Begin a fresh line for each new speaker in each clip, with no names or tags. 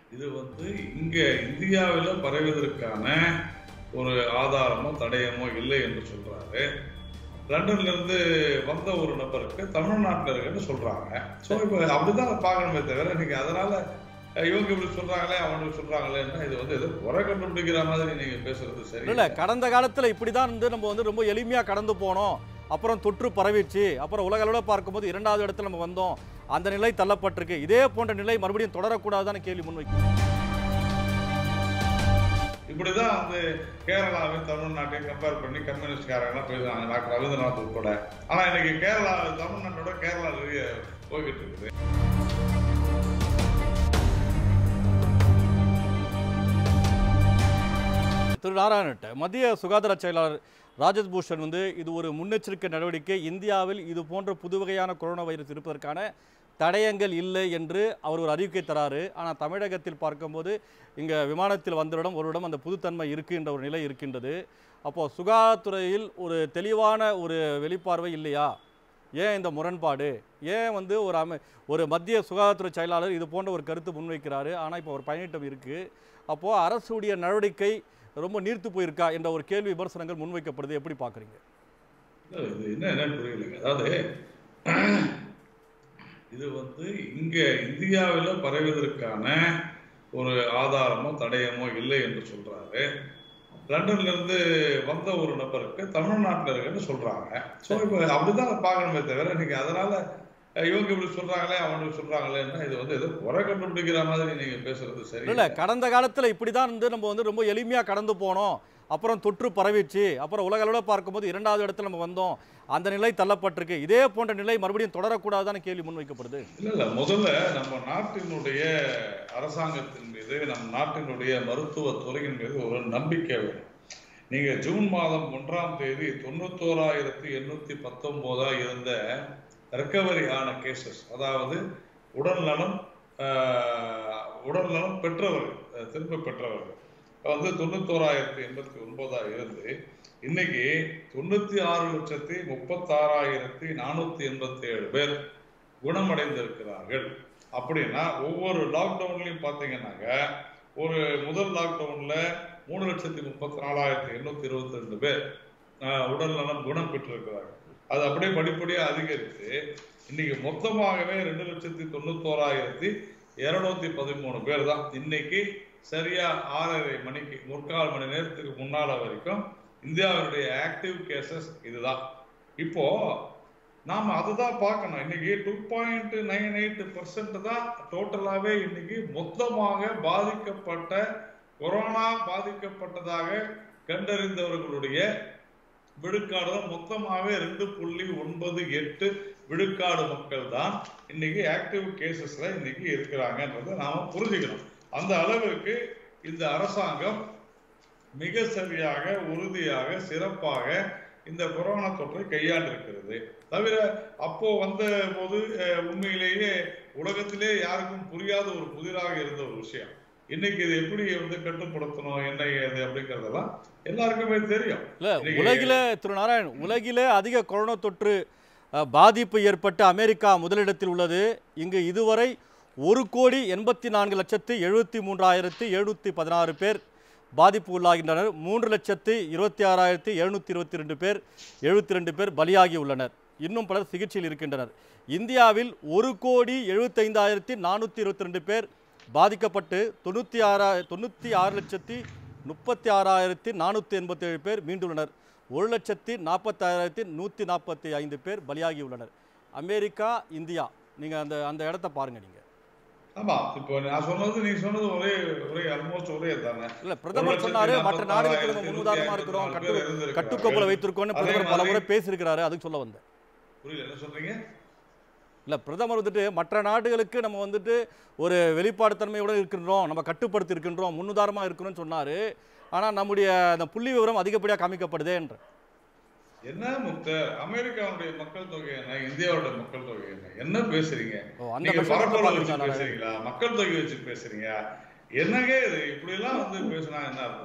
இது வந்து இங்க இந்தியாவில் பரவுவதற்கான ஒரு ஆதாரமோ தடயமோ இல்லை என்று சொல்றாரு லண்டன்ல இருந்து வந்த ஒரு நபருக்கு தமிழ்நாட்டில் இருக்குன்னு சொல்றாங்க ஸோ இப்போ அப்படிதான் அதை பார்க்கணுமே தவிர நீங்க அதனால அஹ், இவங்க இப்படி சொல்றாங்களே அவனுக்கு சொல்றாங்களேன்னா இது வந்து ஏதோ குறை கண்டுபிடிக்கிற மாதிரி நீங்க பேசுறது சரி
இல்ல கடந்த காலத்துல இப்படிதான் வந்து நம்ம வந்து ரொம்ப எளிமையா கடந்து போனோம் அப்புறம் தொற்று பரவிச்சு அப்புறம் உலக அளவில் பார்க்கும்போது இரண்டாவது இடத்துல நம்ம வந்தோம் அந்த நிலை தள்ளப்பட்டிருக்கு இதே போன்ற நிலை மறுபடியும் தொடரக்கூடாதான கேள்வி முன்வைக்கும்
இப்படிதான் வந்து கேரளாவையும் தமிழ்நாட்டையும் கம்பேர் பண்ணி கம்யூனிஸ்ட்காரங்களாம் பேசுறாங்க டாக்டர் ரவீந்திரநாத் உட்பட ஆனா இன்னைக்கு கேரளா தமிழ்நாட்டோட கேரளா நிறைய போய்கிட்டு இருக்குது
திரு நாராயணட்ட மத்திய சுகாதார செயலாளர் ராஜேஷ் பூஷன் வந்து இது ஒரு முன்னெச்சரிக்கை நடவடிக்கை இந்தியாவில் இது போன்ற புது வகையான கொரோனா வைரஸ் இருப்பதற்கான தடயங்கள் இல்லை என்று அவர் ஒரு அறிவிக்கை தராரு ஆனால் தமிழகத்தில் பார்க்கும்போது இங்கே விமானத்தில் வந்தவரிடம் ஒருவிடம் அந்த புதுத்தன்மை இருக்கின்ற ஒரு நிலை இருக்கின்றது அப்போது சுகாதாரத்துறையில் ஒரு தெளிவான ஒரு வெளிப்பார்வை இல்லையா ஏன் இந்த முரண்பாடு ஏன் வந்து ஒரு அமை ஒரு மத்திய சுகாதாரத்துறை செயலாளர் இது போன்ற ஒரு கருத்து முன்வைக்கிறாரு ஆனால் இப்போ ஒரு பயனீட்டம் இருக்குது அப்போது அரசுடைய நடவடிக்கை ரொம்ப நீர்த்து போயிருக்கா என்ற ஒரு கேள்வி விமர்சனங்கள் முன்வைக்கப்படுது எப்படி பார்க்குறீங்க
இல்ல, இது என்ன என்னன்னு புரியலைங்க அதாவது இது வந்து இங்க இந்தியாவில் பரவுவதற்கான ஒரு ஆதாரமோ தடயமோ இல்லை என்று சொல்றாரு லண்டன்ல இருந்து வந்த ஒரு நபருக்கு தமிழ்நாட்டில் இருக்குன்னு சொல்றாங்க ஸோ இப்போ அப்படிதான் அதை பார்க்கணுமே தவிர நீங்க அதனால அஹ், இவங்க இப்படி சொல்றாங்களே அவனுக்கு சொல்றாங்களேன்னா இது வந்து ஏதோ குறை கண்டுபிடிக்கிற மாதிரி நீங்க பேசுறது சரி
இல்லை கடந்த காலத்தில் இப்படி தான் வந்து நம்ம வந்து ரொம்ப எளிமையாக கடந்து போனோம் அப்புறம் தொற்று பரவிச்சு அப்புறம் உலக அளவில் பார்க்கும்போது இரண்டாவது இடத்துல நம்ம வந்தோம் அந்த நிலை தள்ளப்பட்டிருக்கு இதே போன்ற நிலை மறுபடியும் தொடரக்கூடாதான கேள்வி முன்வைக்கப்படுது
இல்ல இல்ல முதல்ல நம்ம நாட்டினுடைய அரசாங்கத்தின் மீது நம் நாட்டினுடைய மருத்துவ துறையின் மீது ஒரு நம்பிக்கை வேணும் நீங்க ஜூன் மாதம் ஒன்றாம் தேதி தொண்ணூத்தோராயிரத்தி எண்ணூத்தி பத்தொன்பதா இருந்த ரெக்கவரி ஆன கேசஸ் அதாவது உடல் நலம் ஆஹ், உடல் நலம் பெற்றவர்கள் அஹ், திரும்ப பெற்றவர்கள் வந்து தொண்ணூத்தோராயிரத்தி எண்பத்தி ஒன்பதா இருந்து இன்னைக்கு தொண்ணூத்தி ஆறு லட்சத்தி முப்பத்தாறாயிரத்தி நானூத்தி எண்பத்தி ஏழு பேர் குணமடைந்திருக்கிறார்கள் அப்படின்னா ஒவ்வொரு லாக்டவுன்லயும் பாத்தீங்கன்னாங்க ஒரு முதல் லாக்டவுன்ல மூணு லட்சத்தி முப்பத்தி நாலாயிரத்தி எண்ணூத்தி இருபத்தி ரெண்டு பேர் ஆஹ், உடல் நலம் குணம் பெற்றிருக்கிறார்கள் அது அப்படியே படிப்படியா அதிகரித்து இன்னைக்கு மொத்தமாகவே ரெண்டு லட்சத்தி தொண்ணூத்தோராயிரத்தி இருநூத்தி பதிமூணு பேர் தான் இன்னைக்கு சரியா ஆறரை மணிக்கு முக்கால் மணி நேரத்துக்கு முன்னால வரைக்கும் இந்தியாவினுடைய ஆக்டிவ் கேசஸ் இதுதான் இப்போ நாம அதுதான் பார்க்கணும் இன்னைக்கு two point nine eight percent தான் டோட்டலாவே இன்னைக்கு மொத்தமாக பாதிக்கப்பட்ட கொரோனா பாதிக்கப்பட்டதாக கண்டறிந்தவர்களுடைய விழுக்காடு தான் மொத்தமாகவே ரெண்டு புள்ளி ஒன்பது எட்டு விழுக்காடு மக்கள் தான் இன்னைக்கு ஆக்டிவ் கேசஸ்ல இன்னைக்கு இருக்கிறாங்கன்றதை நாம புரிஞ்சுக்கணும் அந்த அளவிற்கு இந்த அரசாங்கம் மிக சரியாக உறுதியாக சிறப்பாக இந்த கொரோனா தொற்றை கையாண்டிருக்கிறது தவிர அப்போ வந்த போது அஹ், உண்மையிலேயே உலகத்திலே யாருக்கும் புரியாத ஒரு புதிராக இருந்த ஒரு விஷயம் இன்னைக்கு இது எப்படி வந்து கட்டுப்படுத்தணும் என்ன ஏது அப்படிங்கறதெல்லாம் எல்லாருக்குமே தெரியும்
இல்லை
இன்னைக்கு-
உலகில திரு நாராயண் உலகிலே அதிக கொரோனா தொற்று அஹ், பாதிப்பு ஏற்பட்டு அமெரிக்கா முதலிடத்தில் உள்ளது இங்கு இதுவரை ஒரு கோடி எண்பத்தி நான்கு லட்சத்து எழுபத்தி மூன்றாயிரத்து எழுநூற்றி பதினாறு பேர் பாதிப்பு உள்ளாகின்றனர் மூன்று லட்சத்து இருபத்தி ஆறாயிரத்தி எழுநூற்றி இருபத்தி ரெண்டு பேர் எழுபத்தி ரெண்டு பேர் பலியாகி உள்ளனர் இன்னும் பலர் சிகிச்சையில் இருக்கின்றனர் இந்தியாவில் ஒரு கோடி எழுபத்தைந்தாயிரத்தி நானூற்றி இருபத்தி ரெண்டு பேர் பாதிக்கப்பட்டு தொண்ணூற்றி ஆறா தொண்ணூற்றி ஆறு லட்சத்தி முப்பத்தி ஆறாயிரத்தி நானூற்றி எண்பத்தேழு பேர் மீண்டுள்ளனர் ஒரு லட்சத்தி நாற்பத்தாயிரத்தி நூற்றி நாற்பத்தி ஐந்து பேர் பலியாகி உள்ளனர் அமெரிக்கா இந்தியா நீங்கள் அந்த அந்த இடத்த பாருங்க நீங்கள்
ஆமா இப்போ நான் சொன்னது நீ சொன்னது ஒரே ஒரே ஆல்மோஸ்ட் ஒரே தானே
இல்லை பிரதமர் சொன்னாரு மற்ற நாடுகளுக்கு நம்ம முன்னுதாரணமா இருக்கிறோம் கட்டு கட்டுக்கோப்பில் வைத்திருக்கோம்னு
அதே
பிரதமர் பல
மாதிரி-
முறை பேசியிருக்கிறாரு அதுக்கு சொல்ல வந்தேன்
புரியல என்ன சொல்றீங்க
இல்லை பிரதமர் வந்துட்டு மற்ற நாடுகளுக்கு நம்ம வந்துட்டு ஒரு வெளிப்பாடுத்தன்மையோடு இருக்கின்றோம் நம்ம கட்டுப்படுத்தி இருக்கின்றோம் முன்னுதாரணமாக இருக்கணும்னு சொன்னார் ஆனால் நம்முடைய அந்த புள்ளி விவரம் அதிகப்படியாக காமிக்கப்படுதேன்ற
என்ன முத்த அமெரிக்காவுடைய மக்கள் தொகை என்ன இந்தியாவுடைய மக்கள் தொகை என்ன என்ன பேசுறீங்க
ஓ அந்த
நீங்க
மெஷர்மெண்ட்டை
பரப்பளவு வச்சு
பார்க்குறீங்களா
பேசுறீங்களா மக்கள் தொகை வச்சு பேசுறீங்க என்னங்க இது இப்படி எல்லாம் வந்து பேசினா என்ன அர்த்தம்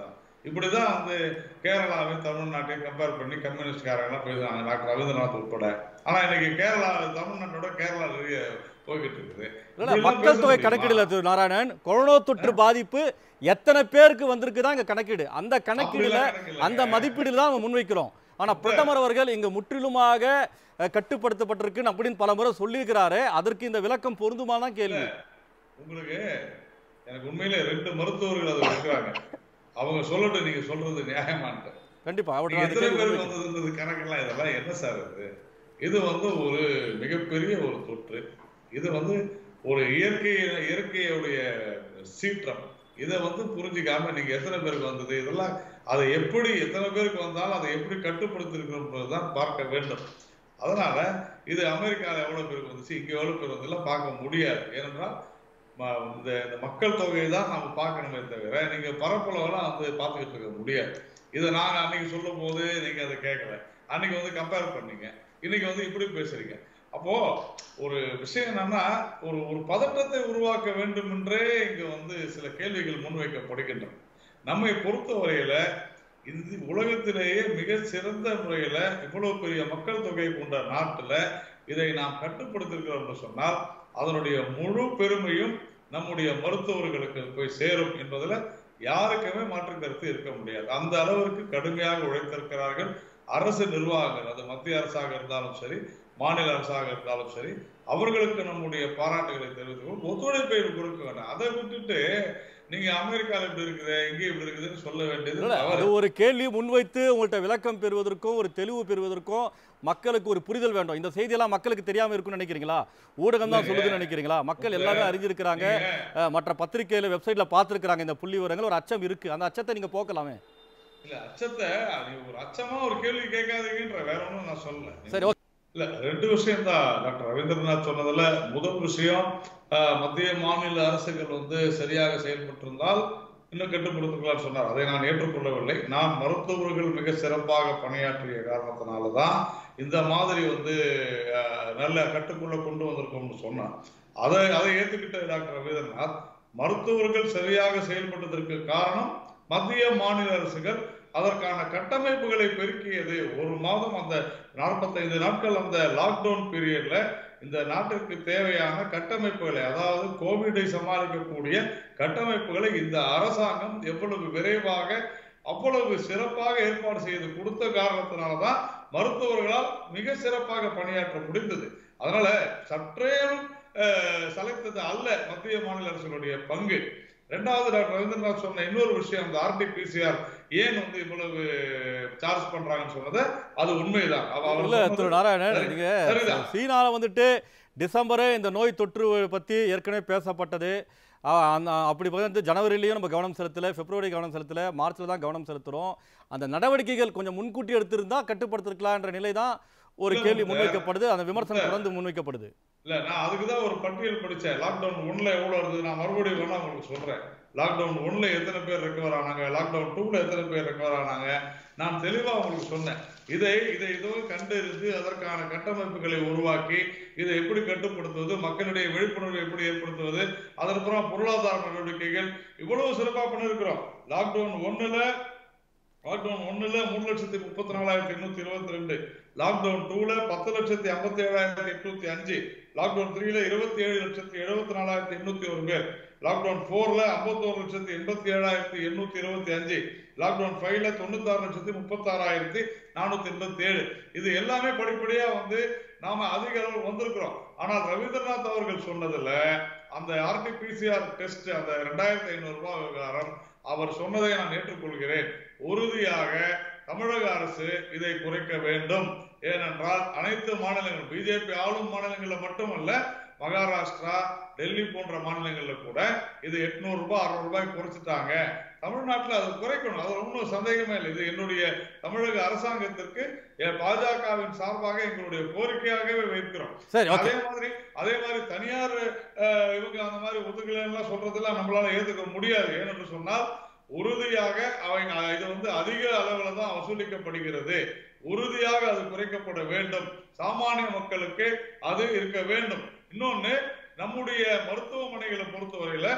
இப்படிதான் வந்து கேரளாவையும் தமிழ்நாட்டையும் கம்பேர் பண்ணி கம்யூனிஸ்ட்காரங்களாம் பேசுறாங்க டாக்டர் ரவீந்திரநாத் உட்பட ஆனா இன்னைக்கு கேரளா தமிழ்நாட்டோட கேரளா நிறைய போய்கிட்டு இருக்குது
இல்ல
இப்படிலாம்
மக்கள்
பேச
தொகை
முடியுமா?
கணக்கீடுல திரு நாராயணன் கொரோனா தொற்று பாதிப்பு எத்தனை பேருக்கு வந்திருக்கு தான் இங்க கணக்கீடு அந்த கணக்கீடுல
அப்படிலாம் கணக்கில்லைங்க.
அந்த மதிப்பீடு தான் அவங்க முன்வைக்கிறோம் ஆனா பிரதமர் அவர்கள் இங்க முற்றிலுமாக அஹ், கட்டுப்படுத்தப்பட்டிருக்கு அப்படின்னு பல முறை சொல்லியிருக்கிறாரு அதற்கு இந்த விளக்கம் பொருந்துமானா கேள்வி
உங்களுக்கு எனக்கு உண்மையிலே ரெண்டு மருத்துவர்கள் அதை இருக்கிறாங்க அவங்க சொல்லட்டும் நீங்க சொல்றது நியாயமான்ட்டு
கண்டிப்பா
நீங்க
அவருடைய
எத்தனை
கேள்வி
பேர்
முன்வைக்கிறேன்.
வந்ததுன்றது கணக்கெல்லாம் இதெல்லாம் என்ன சார் இது இது வந்து ஒரு மிகப்பெரிய ஒரு தொற்று இது வந்து ஒரு இயற்கை இயற்கையுடைய சீற்றம் இதை வந்து புரிஞ்சுக்காம நீங்க எத்தனை பேருக்கு வந்தது இதெல்லாம் அதை எப்படி எத்தனை பேருக்கு வந்தாலும் அதை எப்படி கட்டுப்படுத்திருக்கிறோம் தான் பார்க்க வேண்டும் அதனால இது அமெரிக்கால எவ்வளவு பேருக்கு வந்துச்சு இங்க எவ்வளவு பேர் வந்ததெல்லாம் பார்க்க முடியாது ஏனென்றால் ம- இந்த இந்த மக்கள் தொகையை தான் நம்ம பார்க்கணுமே தவிர நீங்க பரப்பளவெல்லாம் வந்து பார்த்துக்கிட்டு இருக்க முடியாது இதை நாங்க அன்னைக்கு சொல்லும் போது நீங்க அதை கேட்கல அன்னைக்கு வந்து கம்பேர் பண்ணீங்க இன்னைக்கு வந்து இப்படி பேசுறீங்க அப்போ ஒரு விஷயம் என்னன்னா ஒரு ஒரு பதட்டத்தை உருவாக்க வேண்டும் என்றே இங்க வந்து சில கேள்விகள் முன்வைக்கப்படுகின்றன நம்மை பொறுத்தவரையில இது உலகத்திலேயே மிக சிறந்த முறையில இவ்வளவு பெரிய மக்கள் தொகை கொண்ட நாட்டுல இதை நாம் கட்டுப்படுத்திருக்கிறோம் என்று சொன்னால் அதனுடைய முழு பெருமையும் நம்முடைய மருத்துவர்களுக்கு போய் சேரும் என்பதுல யாருக்குமே மாற்று கருத்து இருக்க முடியாது அந்த அளவிற்கு கடுமையாக உழைத்திருக்கிறார்கள் அரசு நிர்வாகங்கள் அது மத்திய அரசாக இருந்தாலும் சரி மாநில அரசாக இருந்தாலும் சரி அவர்களுக்கு நம்முடைய பாராட்டுகளை தெரிவித்துக்கொண்டு ஒத்துழைப்பை கொடுக்க வேண்டாம் அதை விட்டுட்டு நீங்க அமெரிக்கால இப்படி இருக்குது இங்கே இப்படி இருக்குதுன்னு சொல்ல வேண்டியது
இல்ல,
தவறு
அது ஒரு கேள்வி முன்வைத்து உங்கள்ட்ட விளக்கம் பெறுவதற்கும் ஒரு தெளிவு பெறுவதற்கும் மக்களுக்கு ஒரு புரிதல் வேண்டும் இந்த செய்தியெல்லாம் மக்களுக்கு தெரியாம இருக்கும்னு நினைக்கிறீங்களா ஊடகம் தான் சொல்லுதுன்னு நினைக்கிறீங்களா மக்கள் எல்லாமே அறிஞ்சிருக்கிறாங்க
நீங்க
அஹ், மற்ற பத்திரிகையில வெப்சைட்ல பார்த்திருக்கிறாங்க இந்த புள்ளி விவரங்கள் ஒரு அச்சம் இருக்கு அந்த அச்சத்தை நீங்க போக்கலாமே
இல்ல அச்சத்தை நீ ஒரு அச்சமா ஒரு கேள்வி கேட்காதீங்கன்ற வேற ஒண்ணும் நான் சொல்லல
சரி ஓகே
இல்ல ரெண்டு விஷயம் தான் டாக்டர் ரவீந்திரநாத் சொன்னதுல முதல் விஷயம் ஆஹ், மத்திய மாநில அரசுகள் வந்து சரியாக செயல்பட்டிருந்தால் இன்னும் கட்டுப்படுத்திக்கலாம்னு சொன்னார் அதை நான் ஏற்றுக்கொள்ளவில்லை நான் மருத்துவர்கள் மிக சிறப்பாக பணியாற்றிய காரணத்தினாலதான் இந்த மாதிரி வந்து ஆஹ், நல்ல கட்டுக்குள்ள கொண்டு வந்திருக்கோம்னு சொன்னார் அதை அதை ஏத்துக்கிட்ட டாக்டர் ரவீந்திரநாத் மருத்துவர்கள் சரியாக செயல்பட்டதற்கு காரணம் மத்திய மாநில அரசுகள் அதற்கான கட்டமைப்புகளை பெருக்கியது ஒரு மாதம் அந்த நாற்பத்தைந்து நாட்கள் அந்த லாக்டவுன் பீரியட்ல இந்த நாட்டிற்கு தேவையான கட்டமைப்புகளை அதாவது கோவிடை சமாளிக்கக்கூடிய கட்டமைப்புகளை இந்த அரசாங்கம் எவ்வளவு விரைவாக அவ்வளவு சிறப்பாக ஏற்பாடு செய்து கொடுத்த காரணத்தினாலதான் மருத்துவர்களால் மிக சிறப்பாக பணியாற்ற முடிந்தது அதனால சற்றேனும் அஹ், சளைத்தது அல்ல மத்திய மாநில அரசுகளுடைய பங்கு ரெண்டாவது டாக்டர் ரவீந்திரநாத் சொன்ன இன்னொரு விஷயம் அந்த ஆர்டிபிசிஆர் ஏன் வந்து இவ்வளவு சார்ஜ் பண்றாங்கன்னு சொன்னது அது உண்மைதான் அவ- அவர்
இல்ல
சொன்னது
திரு நாராயணன்
சரி-
நீங்க
சரிதான்.
சீனால வந்துட்டு டிசம்பரே இந்த நோய் தொற்று பத்தி ஏற்கனவே பேசப்பட்டது அ- அந்த அப்படி வந்து ஜனவரிலையும் நம்ம கவனம் செலுத்தல பிப்ரவரி கவனம் செலுத்தல மார்ச்ல தான் கவனம் செலுத்துறோம் அந்த நடவடிக்கைகள் கொஞ்சம் முன்கூட்டி எடுத்திருந்தா கட்டுப்படுத்திருக்கலான்ற நிலை தான் ஒரு
இல்ல,
கேள்வி
இந்த-
முன்வைக்கப்படுது அந்த விமர்சனம் தொடர்ந்து முன்வைக்கப்படுது
இல்ல நான் அதுக்கு தான் ஒரு பட்டியல் படிச்சேன் லாக்டவுன் ஒன்ல எவ்வளவு இருந்தது நான் மறுபடியும் வேணா உங்களுக்கு சொல்றேன் லாக்டவுன் ஒன்ல எத்தனை பேர் ரெக்கவர் ஆனாங்க லாக்டவுன் டூல எத்தனை பேர் ரெக்கவர் ஆனாங்க நான் தெளிவா உங்களுக்கு சொன்னேன் இதை இதை இதுவும் கண்டறிந்து அதற்கான கட்டமைப்புகளை உருவாக்கி இதை எப்படி கட்டுப்படுத்துவது மக்களிடையே விழிப்புணர்வை எப்படி ஏற்படுத்துவது அதற்கப்புறம் பொருளாதார நடவடிக்கைகள் இவ்வளவு சிறப்பா பண்ணிருக்கிறோம் லாக்டவுன் ஒண்ணுல லாக்டவுன் ஒண்ணுல மூணு லட்சத்தி முப்பத்தி நாலாயிரத்தி எண்ணூத்தி இருபத்தி ரெண்டு லாக்டவுன் டூல பத்து லட்சத்தி ஐம்பத்தி ஏழாயிரத்தி எட்நூத்தி அஞ்சு லாக்டவுன் த்ரீல இருபத்தி ஏழு லட்சத்தி எழுபத்தி நாலாயிரத்தி எண்ணூத்தி ஒரு பேர் லாக்டவுன் போர்ல ஐம்பத்தோரு லட்சத்தி எண்பத்தி ஏழாயிரத்தி எண்ணூத்தி இருபத்தி அஞ்சு லாக்டவுன் ஃபைவ்ல தொண்ணூத்தாறு லட்சத்தி முப்பத்தாறாயிரத்தி நானூத்தி எண்பத்தி ஏழு இது எல்லாமே படிப்படியா வந்து நாம அதிக அளவு வந்திருக்கிறோம் ஆனால் ரவீந்திரநாத் அவர்கள் சொன்னதுல அந்த ஆர்டிபிசிஆர் டெஸ்ட் அந்த ரெண்டாயிரத்தி ஐநூறு ரூபாய் விவகாரம் அவர் சொன்னதை நான் ஏற்றுக்கொள்கிறேன் உறுதியாக தமிழக அரசு இதை குறைக்க வேண்டும் ஏனென்றால் அனைத்து மாநிலங்கள் பிஜேபி ஆளும் மாநிலங்கள்ல மட்டுமல்ல மகாராஷ்டிரா டெல்லி போன்ற மாநிலங்கள்ல கூட இது எட்நூறு ரூபாய் அறுநூறு ரூபாய் குறைச்சிட்டாங்க தமிழ்நாட்டுல அது குறைக்கணும் அது ஒன்றும் சந்தேகமே இல்லை இது என்னுடைய தமிழக அரசாங்கத்திற்கு என் பாஜகவின் சார்பாக எங்களுடைய கோரிக்கையாகவே வைக்கிறோம்
சரி ஓகே
அதே மாதிரி அதே மாதிரி தனியார் அஹ், இவங்க அந்த மாதிரி ஒதுக்கல எல்லாம் சொல்றதெல்லாம் நம்மளால ஏத்துக்க முடியாது ஏனென்று சொன்னால் உறுதியாக அவங்க இது வந்து அதிக அளவுல தான் வசூலிக்கப்படுகிறது உறுதியாக அது குறைக்கப்பட வேண்டும் சாமானிய மக்களுக்கு அது இருக்க வேண்டும் இன்னொன்னு நம்முடைய மருத்துவமனைகளை பொறுத்தவரையில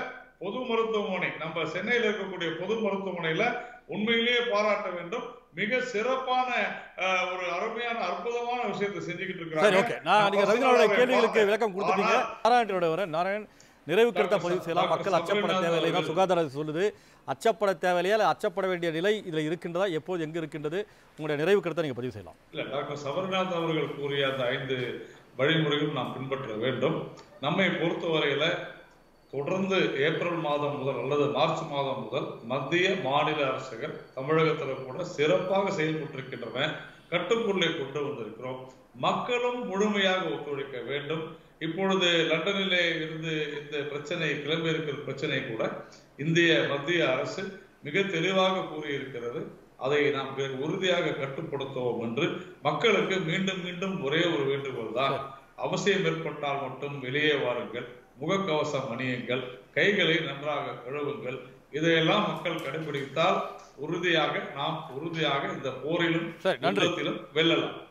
பொது மருத்துவமனை நம்ம சென்னையில இருக்கக்கூடிய பொது மருத்துவமனையில உண்மையிலேயே பாராட்ட வேண்டும் மிக சிறப்பான அஹ், ஒரு அருமையான அற்புதமான விஷயத்தை செஞ்சுக்கிட்டு
சரி
இருக்காங்க
ஓகே நான் நீங்க
நான்
ரவீந்திரனோட
பசங்களோட
கேள்விகளுக்கு
பார்த்தேன்.
விளக்கம் கொடுத்துட்டீங்க
ஆனா-
நாராயணோட வர நாராயண் நிறைவு கருத்தை
டாக்டர்
பதிவு செய்யலாம்
டாக்டர்
மக்கள் அச்சப்பட
சபரிநாதன்
தேவையில்லை தான்
அவர்கள்.
சுகாதாரம் சொல்லுது அச்சப்பட தேவையில்லையா இல்லை அச்சப்பட வேண்டிய நிலை இதில் இருக்கின்றதா எப்போது எங்கு இருக்கின்றது உங்களுடைய நிறைவு கருத்தை நீங்க பதிவு செய்யலாம்
இல்ல டாக்டர் சபரிநாத் அவர்கள் கூறிய அந்த ஐந்து வழிமுறைகள் நாம் பின்பற்ற வேண்டும் நம்மை பொறுத்தவரையில தொடர்ந்து ஏப்ரல் மாதம் முதல் அல்லது மார்ச் மாதம் முதல் மத்திய மாநில அரசுகள் தமிழகத்துல கூட சிறப்பாக செயல்பட்டிருக்கின்றன கட்டுக்குள்ளே கொண்டு வந்திருக்கிறோம் மக்களும் முழுமையாக ஒத்துழைக்க வேண்டும் இப்பொழுது லண்டனிலே இருந்து இந்த பிரச்சனை கிளம்பி இருக்கிற பிரச்சனை கூட இந்திய மத்திய அரசு மிக தெளிவாக கூறியிருக்கிறது அதை நாம் மிக உறுதியாக கட்டுப்படுத்துவோம் என்று மக்களுக்கு மீண்டும் மீண்டும் ஒரே ஒரு வேண்டுகோள் தான் அவசியம் ஏற்பட்டால் மட்டும் வெளியே வாருங்கள் முகக்கவசம் அணியுங்கள் கைகளை நன்றாக கழுவுங்கள் இதையெல்லாம் மக்கள் கடைபிடித்தால் உறுதியாக நாம் உறுதியாக இந்த போரிலும்
சரி நன்றி
யுத்தத்திலும் வெல்லலாம்